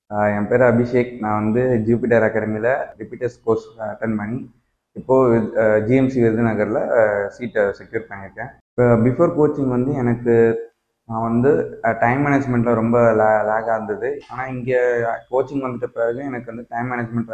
ஆஹ் என் பேர் அபிஷேக் நான் வந்து ஜூபிட்டர் அகாடமியில் ரிப்பீட்டர்ஸ் கோர்ஸ் அட்டன் பண்ணி இப்போது ஜிஎம்சி விருதுநகரில் சீட்டை செக்யூர் பண்ணியிருக்கேன் இப்போ பிஃபோர் கோச்சிங் வந்து எனக்கு நான் வந்து டைம் மேனேஜ்மெண்ட்டில் ரொம்ப லே லேகாக இருந்தது ஆனால் இங்கே கோச்சிங் வந்துட்ட பிறகு எனக்கு வந்து டைம் மேனேஜ்மெண்ட்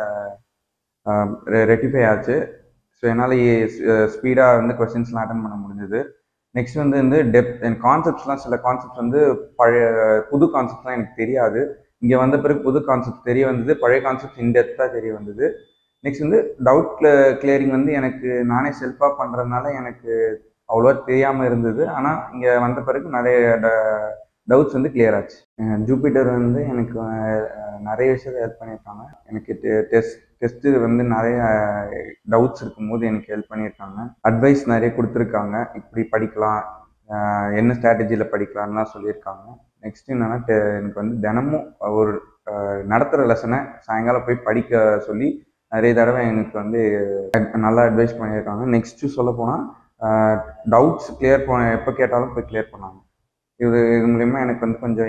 ரெட்டிஃபை ஆச்சு ஸோ என்னால் ஸ்பீடாக வந்து கொஸ்டின்ஸ்லாம் அட்டன் பண்ண முடிஞ்சது நெக்ஸ்ட் வந்து வந்து டெப்த் எனக்கு கான்செப்ட்ஸ்லாம் சில கான்செப்ட்ஸ் வந்து பழைய புது கான்செப்ட்ஸ்லாம் எனக்கு தெரியாது இங்கே வந்த பிறகு புது கான்செப்ட் தெரிய வந்தது பழைய கான்செப்ட் இன்டெப்த்தாக தெரிய வந்தது நெக்ஸ்ட் வந்து டவுட் கிளியரிங் வந்து எனக்கு நானே செல்ஃபாக பண்ணுறதுனால எனக்கு அவ்வளோவா தெரியாமல் இருந்தது ஆனால் இங்கே வந்த பிறகு நிறைய டவுட்ஸ் வந்து கிளியர் ஆச்சு ஜூபிட்டர் வந்து எனக்கு அஹ், நிறைய விஷயத்த ஹெல்ப் பண்ணியிருக்காங்க எனக்கு டெஸ்ட் டெஸ்ட்டு வந்து நிறைய டவுட்ஸ் இருக்கும்போது எனக்கு ஹெல்ப் பண்ணியிருக்காங்க அட்வைஸ் நிறைய கொடுத்துருக்காங்க இப்படி படிக்கலாம் அஹ், என்ன ஸ்ட்ராட்டஜியில் படிக்கலாம்லாம் சொல்லியிருக்காங்க நெக்ஸ்ட் என்னன்னா டெ- எனக்கு வந்து தினமும் ஒரு அஹ், நடத்துகிற லெசனை சாயங்காலம் போய் படிக்க சொல்லி நிறைய தடவை எனக்கு வந்து நல்லா அட்வைஸ் பண்ணியிருக்காங்க நெக்ஸ்ட்டு சொல்ல போனால் டவுட்ஸ் கிளியர் பண்ண எப்போ கேட்டாலும் போய் கிளியர் பண்ணாங்க இது இது மூலிமா எனக்கு வந்து கொஞ்சம்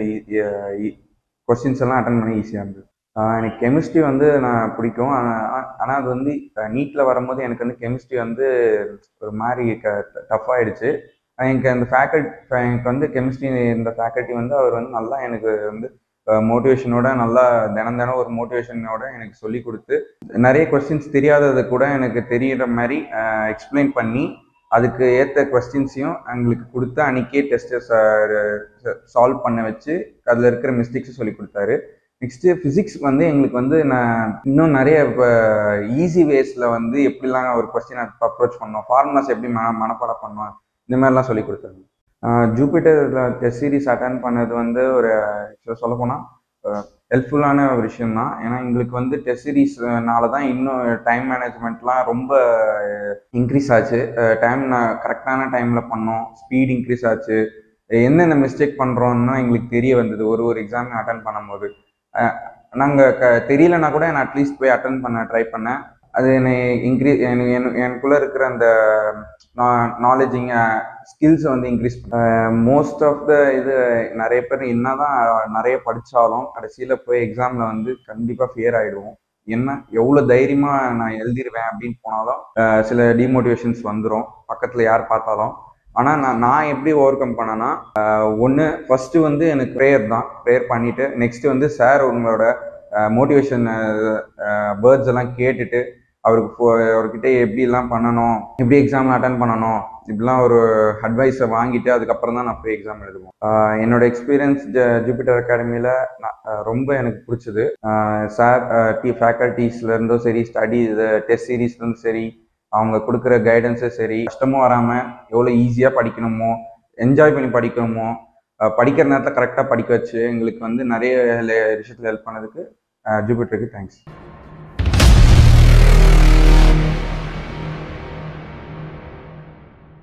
கொஸ்டின்ஸ் எல்லாம் அட்டன் பண்ண ஈஸியாக இருந்தது ஆஹ் எனக்கு கெமிஸ்ட்ரி வந்து நான் பிடிக்கும் ஆனால் ஆனால் அது வந்து நீட்டில் வரும்போது எனக்கு வந்து கெமிஸ்ட்ரி வந்து ஒரு மாதிரி க டஃப் ஆயிடுச்சு எனக்கு அந்த ஃபேக்கல்ட் எனக்கு வந்து கெமிஸ்ட்ரி இந்த ஃபேக்கல்ட்டி வந்து அவர் வந்து நல்லா எனக்கு வந்து மோட்டிவேஷனோட நல்லா தினம் தினம் ஒரு மோட்டிவேஷனோட எனக்கு சொல்லி கொடுத்து நிறைய கொஸ்டின்ஸ் தெரியாததை கூட எனக்கு தெரியிற மாதிரி எக்ஸ்பிளைன் பண்ணி அதுக்கு ஏற்ற கொஸ்டின்ஸையும் எங்களுக்கு கொடுத்து அன்றைக்கே டெஸ்ட்டை சால்வ் பண்ண வச்சு அதில் இருக்கிற மிஸ்டேக்ஸை சொல்லி கொடுத்தாரு நெக்ஸ்ட்டு ஃபிசிக்ஸ் வந்து எங்களுக்கு வந்து நான் இன்னும் நிறைய இப்போ ஈஸி வேஸில் வந்து எப்படிலாம் ஒரு கொஸ்டின் அப்ரோச் பண்ணோம் ஃபார்முலாஸ் எப்படி மன மனப்பாடம் பண்ணோம் இந்த மாதிரிலாம் சொல்லி கொடுத்தாங்க ஜூபிட்டரில் டெஸ்ட் சீரிஸ் அட்டன் பண்ணது வந்து ஒரு சொல்ல போனால் ஹெல்ப்ஃபுல்லான ஒரு விஷயம் தான் ஏன்னா எங்களுக்கு வந்து டெஸ்ட் சீரீஸ்னால தான் இன்னும் டைம் மேனேஜ்மெண்ட்லாம் ரொம்ப இன்க்ரீஸ் ஆச்சு டைம் கரெக்டான டைமில் பண்ணோம் ஸ்பீட் இன்க்ரீஸ் ஆச்சு என்னென்ன மிஸ்டேக் பண்ணுறோம்னு எங்களுக்கு தெரிய வந்தது ஒரு ஒரு எக்ஸாம் அட்டன் பண்ணும்போது நாங்கள் க தெரியலனா கூட நான் அட்லீஸ்ட் போய் அட்டன் பண்ண ட்ரை பண்ணேன் அது என்னை இன்க்ரீ எனக்குள்ளே இருக்கிற அந்த நாலேஜிங் ஸ்கில்ஸை வந்து இன்க்ரீஸ் மோஸ்ட் ஆஃப் த இது நிறைய பேர் என்னதான் நிறைய படித்தாலும் கடைசியில் போய் எக்ஸாமில் வந்து கண்டிப்பாக ஃபேர் ஆகிடுவோம் என்ன எவ்வளோ தைரியமாக நான் எழுதிடுவேன் அப்படின்னு போனாலும் அஹ் சில டிமோட்டிவேஷன்ஸ் வந்துடும் பக்கத்தில் யார் பார்த்தாலும் ஆனால் நான் நான் எப்படி ஓவர் கம் பண்ணேன்னா ஒன்று ஃபஸ்ட்டு வந்து எனக்கு ப்ரேயர் தான் ப்ரேயர் பண்ணிவிட்டு நெக்ஸ்ட் வந்து சார் உங்களோட மோட்டிவேஷன் வேர்ட்ஸ் எல்லாம் கேட்டுட்டு அவருக்கு ஃபோ- அவர்கிட்ட எப்படிலாம் பண்ணணும் எப்படி எக்ஸாம் அட்டன் பண்ணணும் இப்படிலாம் ஒரு அட்வைஸை வாங்கிட்டு அதுக்கப்புறம் தான் நான் போய் எக்ஸாம் எழுதுவோம் ஆஹ் என்னோட எக்ஸ்பீரியன்ஸ் ஜூபிட்டர் அகாடமியில் ரொம்ப எனக்கு பிடிச்சது சார் டி ஃபேக்கல்ட்டிஸ்லேருந்தும் சரி ஸ்டடி டெஸ்ட் சீரீஸ்லேருந்தும் சரி அவங்க கொடுக்குற கைடன்ஸும் சரி கஷ்டமும் வராமல் எவ்வளோ ஈஸியாக படிக்கணுமோ என்ஜாய் பண்ணி படிக்கணுமோ ஆஹ் படிக்கிற நேரத்தில் கரெக்டாக படிக்க வச்சு எங்களுக்கு வந்து நிறைய விஷயத்தில் ஹெல்ப் பண்ணதுக்கு ஜூபிட்டருக்கு தேங்க்ஸ்